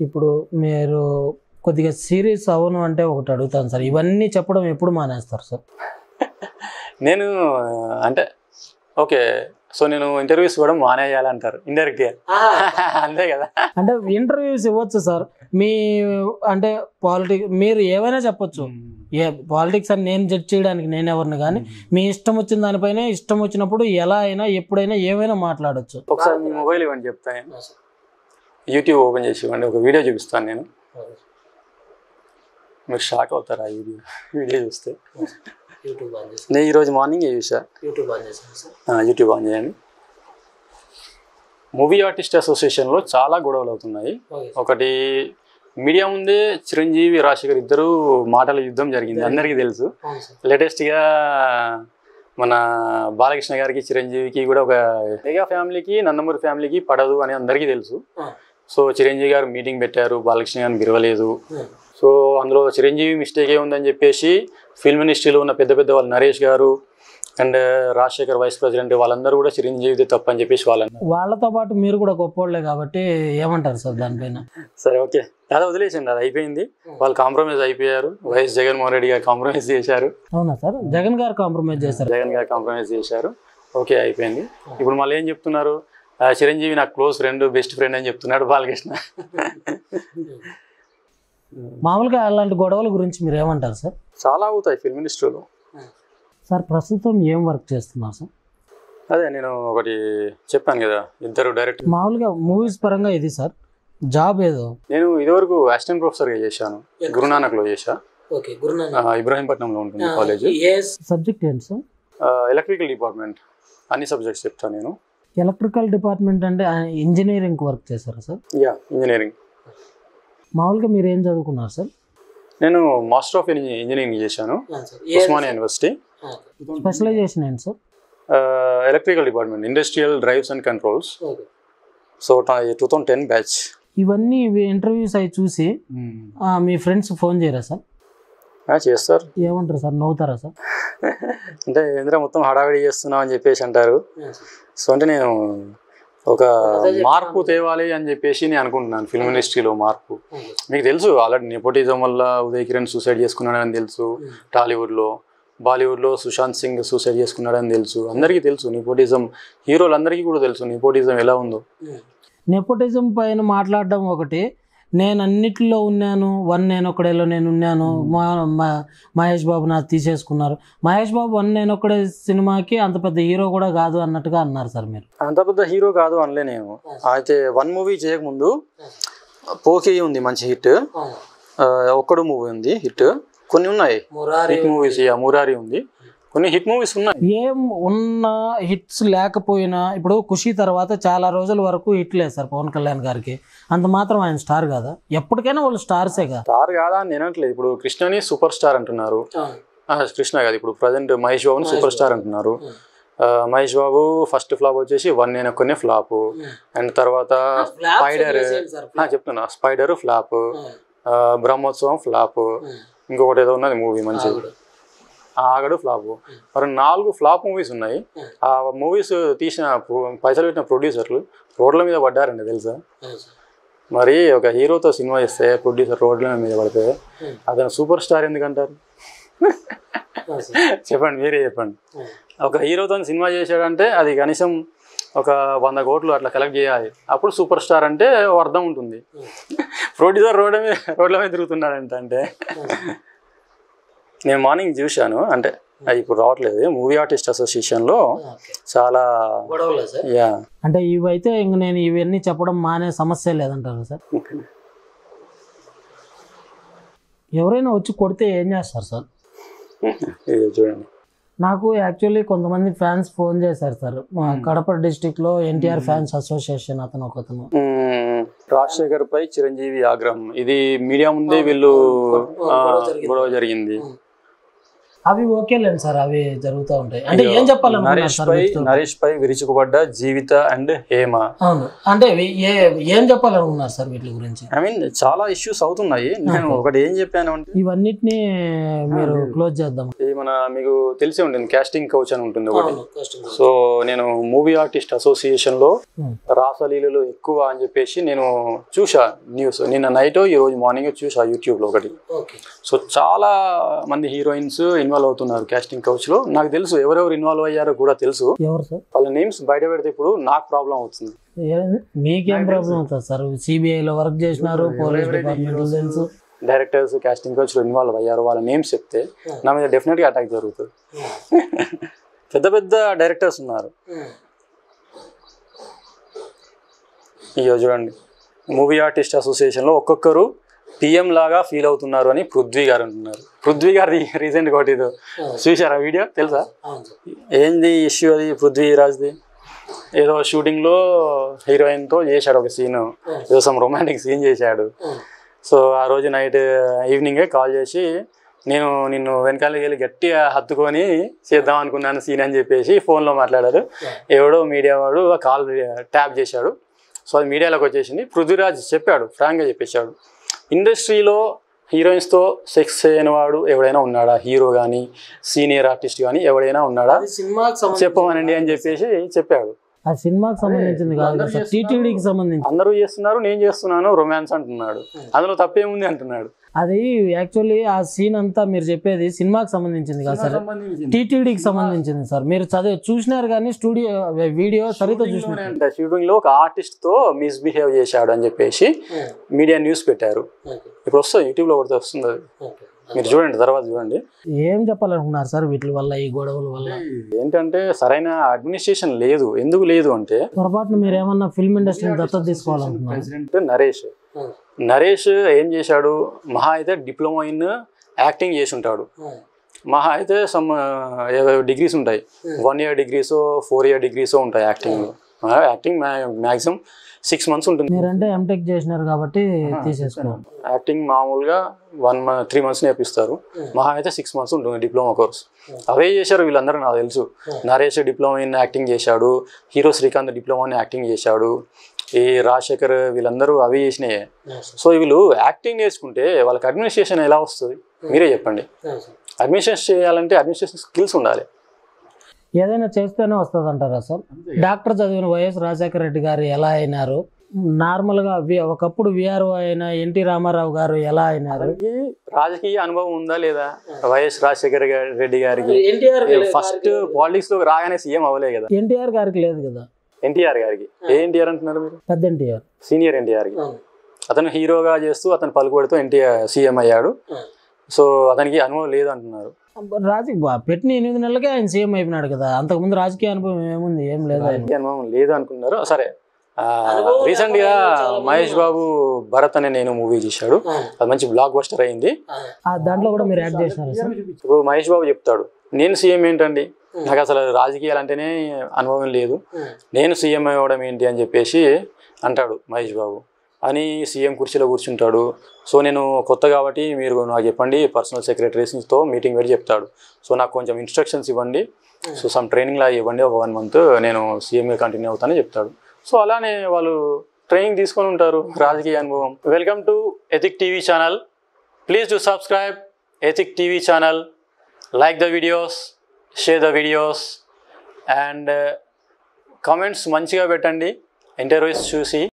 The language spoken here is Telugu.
ఇప్పుడు మీరు కొద్దిగా సీరియస్ అవును అంటే ఒకటి అడుగుతాను సార్ ఇవన్నీ చెప్పడం ఎప్పుడు మానేస్తారు సార్ నేను అంటే ఓకే సో నేను ఇంటర్వ్యూస్ కూడా మానేయాలంటారు ఇండైరెక్ట్గా అంతే కదా అంటే ఇంటర్వ్యూస్ ఇవ్వచ్చు సార్ మీ అంటే పాలిటిక్స్ మీరు ఏమైనా చెప్పొచ్చు ఏ పాలిటిక్స్ అని నేను జడ్జ్ చేయడానికి నేను ఎవరిని కానీ మీ ఇష్టం వచ్చిన దానిపైన ఇష్టం వచ్చినప్పుడు ఎలా అయినా ఎప్పుడైనా ఏమైనా మాట్లాడొచ్చు ఒకసారి మీ మొబైల్ ఇవ్వండి చెప్తాను యూట్యూబ్ ఓపెన్ చేసి ఇవ్వండి ఒక వీడియో చూపిస్తాను నేను మీరు షాక్ అవుతారు ఆ వీడియో వీడియో చూస్తే యూట్యూబ్ ఆన్ చేసి నేను ఈరోజు మార్నింగ్ చూసా యూట్యూబ్ ఆన్ చేశాను సార్ ఆ, యూట్యూబ్ ఆన్ చేయండి మూవీ ఆర్టిస్ట్ అసోసియేషన్లో చాలా గొడవలు అవుతున్నాయి ఓకే ఒకటి మీడియా ముందే చిరంజీవి రాజశేఖర్ ఇద్దరు మాటల యుద్ధం జరిగింది అందరికీ తెలుసు అవును సార్ లేటెస్ట్గా మన బాలకృష్ణ గారికి చిరంజీవికి కూడా ఒక మెగా ఫ్యామిలీకి నందమూరి ఫ్యామిలీకి పడదు అని అందరికీ తెలుసు సో చిరంజీవి గారు మీటింగ్ పెట్టారు బాలకృష్ణ గారిని పిలవలేదు సో అందులో చిరంజీవి మిస్టేక్ ఏ ఉందని చెప్పేసి ఫిల్మ్ ఇండస్ట్రీలో ఉన్న పెద్ద పెద్ద వాళ్ళు నరేష్ గారు అండ్ రాజశేఖర్ వైస్ ప్రెసిడెంట్ వాళ్ళందరూ కూడా చిరంజీవిది తప్పు అని చెప్పేసి వాళ్ళన్నారు వాళ్ళతో పాటు మీరు కూడా గొప్పోళ్ళే కాబట్టి ఏమంటారు సార్ దానిపైన సరే ఓకే అలా వదిలేసండి అది అయిపోయింది వాళ్ళు కాంప్రమైజ్ అయిపోయారు వైఎస్ జగన్మోహన్ రెడ్డి గారు కాంప్రమైజ్ చేశారు అవునా సార్ జగన్ గారు కాంప్రమైజ్ చేశారు జగన్ గారు కాంప్రమైజ్ చేశారు ఓకే అయిపోయింది ఇప్పుడు మళ్ళీ ఏం చెప్తున్నారు ఆ, చిరంజీవి నాకు క్లోజ్ ఫ్రెండ్ బెస్ట్ ఫ్రెండ్ అని చెప్తున్నాడు బాలకృష్ణ మామూలుగా అలాంటి గొడవల గురించి మీరు ఏమంటారు సార్ చాలా అవుతాయి ఫిల్మ్ ఇండస్ట్రీలో సార్ ప్రస్తుతం ఏం వర్క్ చేస్తున్నారు సార్ అదే నేను ఒకటి చెప్పాను కదా ఇద్దరు డైరెక్ట్ మామూలుగా మూవీస్ పరంగా ఇది సార్ జాబ్ ఏదో నేను ఇదివరకు అసిస్టెంట్ ప్రొఫెసర్గా చేశాను గురునానక్లో చేశా ఓకే ఆ, ఇబ్రాహీంపట్నంలో ఉంటుంది కాలేజ్ సబ్జెక్ట్ ఏంటి సార్ ఎలక్ట్రికల్ డిపార్ట్మెంట్ అన్ని సబ్జెక్ట్స్ చెప్తాను నేను ఎలక్ట్రికల్ డిపార్ట్మెంట్ అంటే ఇంజనీరింగ్ వర్క్ చేశారా సార్ యా ఇంజనీరింగ్ మామూలుగా మీరు ఏం చదువుకున్నారు సార్ నేను మాస్టర్ ఆఫ్ ఇంజనీరింగ్ చేశాను ఉస్మానియా యూనివర్సిటీ స్పెషలైజేషన్ ఏంటి sir electrical department industrial drives and controls so two thousand ten batch ఇవన్నీ ఇవి ఇంటర్వ్యూస్ అవి చూసి ఆ, మీ ఫ్రెండ్స్ ఫోన్ చేయరా సార్ చేస్తారు ఏమంటారు సార్ నవ్వుతారా సార్ అంటే ఏంద్రా మొత్తం హడావిడి చేస్తున్నాం అని చెప్పేసి అంటారు సో అంటే నేను ఒక మార్పు తేవాలి అని చెప్పేసి నేను అనుకుంటున్నాను ఫిల్మ్ ఇండస్ట్రీలో మార్పు మీకు తెలుసు ఆల్రెడీ నెపోటిజం వల్ల ఉదయ్ కిరణ్ సూసైడ్ చేసుకున్నాడని తెలుసు టాలీవుడ్లో బాలీవుడ్లో సుశాంత్ సింగ్ సూసైడ్ చేసుకున్నాడని తెలుసు అందరికీ తెలుసు నెపోటిజం హీరోలందరికీ కూడా తెలుసు నెపోటిజం ఎలా ఉందో నెపోటిజం పైన మాట్లాడడం ఒకటి నేను అన్నిటిలో ఉన్నాను వన్ నేను ఒకడేలో నేను ఉన్నాను మా మా- మహేష్ బాబు నాకు తీసేసుకున్నారు మహేష్ బాబు వన్ నేను ఒకడే సినిమాకి అంత పెద్ద హీరో కూడా కాదు అన్నట్టుగా అన్నారు సార్ మీరు అంత పెద్ద హీరో కాదు అనలే నేను అయితే వన్ మూవీ చేయకముందు పోకే ఉంది మంచి హిట్ ఒక్కడు మూవీ ఉంది హిట్ కొన్ని ఉన్నాయి హిట్ మూవీస్ మురారి ఉంది కొన్ని హిట్ మూవీస్ ఉన్నాయి ఏం ఉన్న హిట్స్ లేకపోయినా ఇప్పుడు ఖుషి తర్వాత చాలా రోజుల వరకు హిట్ లేదు సార్ పవన్ కళ్యాణ్ గారికి అంత మాత్రం ఆయన స్టార్ కదా ఎప్పటికైనా వాళ్ళు స్టార్సే కదా స్టార్ కాదా అని నేను అనట్లేదు ఇప్పుడు కృష్ణని సూపర్ స్టార్ అంటున్నారు ఆ, కృష్ణ కాదు ఇప్పుడు ప్రజెంట్ మహేష్ బాబుని సూపర్ స్టార్ అంటున్నారు ఆ, మహేష్ బాబు ఫస్ట్ ఫ్లాప్ వచ్చేసి వన్ నేను కొన్ని ఫ్లాప్ అండ్ తర్వాత స్పైడర్ చెప్తున్నా స్పైడర్ ఫ్లాప్ బ్రహ్మోత్సవం ఫ్లాప్ ఇంకొకటి ఏదో ఉన్నది మూవీ మంచిది ఆగడు ఫ్లాప్ మరి నాలుగు ఫ్లాప్ మూవీస్ ఉన్నాయి ఆ మూవీస్ తీసిన ప్రొ- పైసలు పెట్టిన ప్రొడ్యూసర్లు రోడ్ల మీద పడ్డారండి తెలుసా మరి ఒక హీరోతో సినిమా చేస్తే ప్రొడ్యూసర్ రోడ్ల మీద పడితే అతను సూపర్ స్టార్ ఎందుకంటారు చెప్పండి మీరే చెప్పండి ఒక హీరోతో సినిమా చేశాడంటే అది కనీసం ఒక వంద కోట్లు అట్లా కలెక్ట్ చేయాలి అప్పుడు సూపర్ స్టార్ అంటే ఓ అర్థం ఉంటుంది ప్రొడ్యూసర్ రోడ్ల మీద రోడ్ల మీద తిరుగుతున్నాడంట అంటే నేను మార్నింగ్ చూశాను అంటే అది ఇప్పుడు రావట్లేదు మూవీ ఆర్టిస్ట్ అసోసియేషన్లో చాలా యా అంటే ఇవైతే ఇంక నేను ఇవన్నీ చెప్పడం మానే సమస్య లేదంటారు సార్ ఎవరైనా వచ్చి కొడితే ఏం చేస్తారు సార్ ఇది చూడండి నాకు యాక్చువల్లీ కొంతమంది ఫ్యాన్స్ ఫోన్ చేశారు సార్ మా కడప డిస్టిక్ లో ఎన్టీఆర్ ఫ్యాన్స్ అసోసియేషన్ అతను ఒక అతను మ్మ్. రాజశేఖర్ పై చిరంజీవి ఆగ్రహం ఇది మీడియా ముందే వీళ్ళు ఆ, గొడవ జరిగింది అవి ఓకేలేండి సార్ అవి జరుగుతూ ఉంటాయి అంటే ఏం చెప్పాలనుకున్నారు నరేష్ సార్ పై వీటితో? నరేష్ పై విరుచుకుపడ్డ జీవిత అండ్ హేమ అవును అంటే ఇవి ఏ ఏం చెప్పాలనుకున్నారు సార్ వీటి గురించి ఐ మీన్ చాలా ఇష్యూస్ అవుతున్నాయి నేను ఒకటి ఏం చెప్పాను అంటే ఇవన్నిటిని మీరు క్లోజ్ చేద్దాం ఇది మన మీకు తెలిసే ఉంటుంది కాస్టింగ్ కౌచ్ అని ఉంటుంది ఒకటి సో నేను మూవీ ఆర్టిస్ట్ అసోసియేషన్ లో Hmm. రాసలీలలు ఎక్కువ అని చెప్పేసి నేను చూసా న్యూస్ నిన్న నైట్ ఈ రోజు మార్నింగ్ చూసా యూట్యూబ్ లో ఒకటి ఓకే సో చాలా మంది హీరోయిన్స్ ఇన్వాల్వ్ అవుతున్నారు కాస్టింగ్ కౌచ్ లో నాకు తెలుసు ఎవరెవరు ఇన్వాల్వ్ అయ్యారో కూడా తెలుసు ఎవరు సార్ వాళ్ళ నేమ్స్ బయట పెడితే ఇప్పుడు నాకు ప్రాబ్లం అవుతుంది ఏ- మీకేం ప్రాబ్లం అవుతుంది సార్ సిబిఐలో వర్క్ చేసినారు పోలీస్ డిపార్ట్మెంట్ తెలుసు డైరెక్టర్స్ కాస్టింగ్ కౌచ్ లో ఇన్వాల్వ్ అయ్యారు వాళ్ళ నేమ్స్ చెప్తే నా మీద డెఫినెట్ గా అటాక్ జరుగుతుంది పెద్ద పెద్ద డైరెక్టర్స్ ఉన్నారు ఇయ్యో చూడండి మూవీ ఆర్టిస్ట్ అసోసియేషన్లో ఒక్కొక్కరు పిఎం లాగా ఫీల్ అవుతున్నారు అని పృథ్వీ గారు అంటున్నారు పృథ్వీ గారు రీసెంట్ ఒకటి ఇది చూసారా వీడియో తెలుసా అవును సార్ ఏంది ఇష్యూ అది పృథ్వీ రాజ్ది ఏదో షూటింగ్లో హీరోయిన్తో చేశాడు ఒక సీన్ ఏదో సమ్ రొమాంటిక్ సీన్ చేశాడు సో ఆ రోజు నైట్ ఈవినింగే కాల్ చేసి నేను నిన్ను వెనకాలకి వెళ్ళి గట్టిగా హత్తుకొని చేద్దాం అనుకున్నాను సీన్ అని చెప్పేసి ఫోన్లో మాట్లాడారు ఎవడో మీడియా వాడు ఆ కాల్ ట్యాప్ చేశాడు సో అది మీడియాలోకి వచ్చేసింది పృథ్వీరాజ్ చెప్పాడు ఫ్రాంక్గా చెప్పేశాడు ఇండస్ట్రీలో హీరోయిన్స్తో సెక్స్ చేయనివాడు ఎవడైనా ఉన్నాడా హీరో కానీ సీనియర్ ఆర్టిస్ట్ కానీ ఎవడైనా ఉన్నాడా అది సినిమాకి సంబంధించి చెప్పమనండి అని చెప్పేసి చెప్పాడు ఆ సినిమాకి సంబంధించింది కాదు కదా సార్ టీటీడీకి సంబంధించి అందరూ చేస్తున్నారు నేను చేస్తున్నాను రొమాన్స్ అంటున్నాడు అందులో తప్పేముంది అంటున్నాడు అది యాక్చువల్లీ ఆ సీన్ అంతా మీరు చెప్పేది సినిమాకి సంబంధించింది కాదు సార్ టీటీడీకి సంబంధించింది సార్ మీరు చదివి చూసినారు కానీ స్టూడియో వీడియో సరిగ్గా చూసినారు అంటే షూటింగ్ లో ఒక ఆర్టిస్ట్ తో మిస్బిహేవ్ చేశాడు అని చెప్పేసి మీడియా న్యూస్ పెట్టారు ఇప్పుడు వస్తుంది యూట్యూబ్ లో కొడితే వస్తుంది అది మీరు చూడండి తర్వాత చూడండి ఏం చెప్పాలనుకున్నారు సార్ వీటి వల్ల ఈ గొడవల వల్ల ఏంటంటే సరైన అడ్మినిస్ట్రేషన్ లేదు ఎందుకు లేదు అంటే పొరపాటున మీరు ఏమన్నా ఫిల్మ్ ఇండస్ట్రీని దత్తత తీసుకోవాలనుకున్నారు ప్రెసిడెంట్ నరేష్ నరేష్ ఏం చేశాడు మహా అయితే డిప్లొమా ఇన్ యాక్టింగ్ చేసి ఉంటాడు మహా అయితే సమ్ డిగ్రీస్ ఉంటాయి one year degrees four year degrees ఉంటాయి acting acting maximum six months ఉంటుంది మీరంటే ఎంటెక్ చేసినారు కాబట్టి తీసేసుకున్నాం యాక్టింగ్ మామూలుగా వన్ మంత్ త్రీ మంత్స్ నేర్పిస్తారు మహా అయితే సిక్స్ మంత్స్ ఉంటుంది డిప్లొమా కోర్స్ అవే చేశారు వీళ్ళందరూ నాకు తెలుసు నరేష్ డిప్లొమా ఇన్ యాక్టింగ్ చేశాడు hero Srikanth diploma in acting చేశాడు ఈ రాజశేఖర్ వీళ్ళందరూ అవే చేసినాయి సో వీళ్ళు యాక్టింగ్ నేర్చుకుంటే వాళ్ళకి అడ్మినిస్ట్రేషన్ ఎలా వస్తుంది మీరే చెప్పండి అడ్మినిస్ట్రేషన్ చేయాలంటే అడ్మినిస్ట్రేషన్ స్కిల్స్ ఉండాలి ఏదైనా చేస్తేనే వస్తుంది అంటారా సార్ డాక్టర్ చదివిన వైఎస్ రాజశేఖర రెడ్డి గారు ఎలా అయినారు నార్మల్గా వి- ఒకప్పుడు విఆర్ఓ అయిన ఎన్టీ రామారావు గారు ఎలా అయినారు ఈ రాజకీయ అనుభవం ఉందా లేదా వైఎస్ రాజశేఖర్ గారి- రెడ్డి గారికి ఎన్టీఆర్ ఫస్ట్ పాలిటిక్స్ లో రాగానే సీఎం అవ్వలే కదా ఎన్టీఆర్ గారికి లేదు కదా ఎన్టీఆర్ గారికి ఏ ఎన్టీఆర్ అంటున్నారు మీరు పెద్ద ఎన్టీఆర్ సీనియర్ ఎన్టీఆర్ కి అతను హీరోగా చేస్తూ అతను పలుకుబడితో ఎన్టీఆర్ సీఎం అయ్యాడు సో అతనికి అనుభవం లేదు అంటున్నారు రాజకీయ పెట్టిన ఎనిమిది నెలలకే ఆయన సీఎం అయిపోయినాడు కదా అంతకుముందు రాజకీయ అనుభవం ఏముంది ఏం లేదు ఆయన రాజకీయ అనుభవం లేదు అనుకున్నారు సరే రీసెంట్ గా మహేష్ బాబు భరత్ అనే నేను మూవీ చేశాడు అది మంచి బ్లాక్ బస్టర్ అయింది ఆ దాంట్లో కూడా మీరు యాక్ట్ చేసినారు సార్ ఇప్పుడు మహేష్ బాబు చెప్తాడు నేను సీఎం ఏంటండి నాకు అసలు రాజకీయాలు అంటేనే అనుభవం లేదు నేను సీఎం అవ్వడం ఏంటి అని చెప్పేసి అంటాడు మహేష్ బాబు అని సీఎం కుర్చీలో కూర్చుంటాడు సో నేను కొత్త కాబట్టి మీరు నాకు చెప్పండి పర్సనల్ సెక్రటరీస్తో మీటింగ్ పెట్టి చెప్తాడు సో నాకు కొంచెం ఇన్స్ట్రక్షన్స్ ఇవ్వండి సో సమ్ ట్రైనింగ్ లాగా ఇవ్వండి ఒక వన్ మంత్ నేను సీఎంగా కంటిన్యూ అవుతానని చెప్తాడు సో అలానే వాళ్ళు ట్రైనింగ్ తీసుకొని ఉంటారు రాజకీయ అనుభవం welcome to Ethic TV channel please to subscribe Ethic TV channel like the videos share the videos and comments మంచిగా పెట్టండి ఇంటర్వ్యూస్ చూసి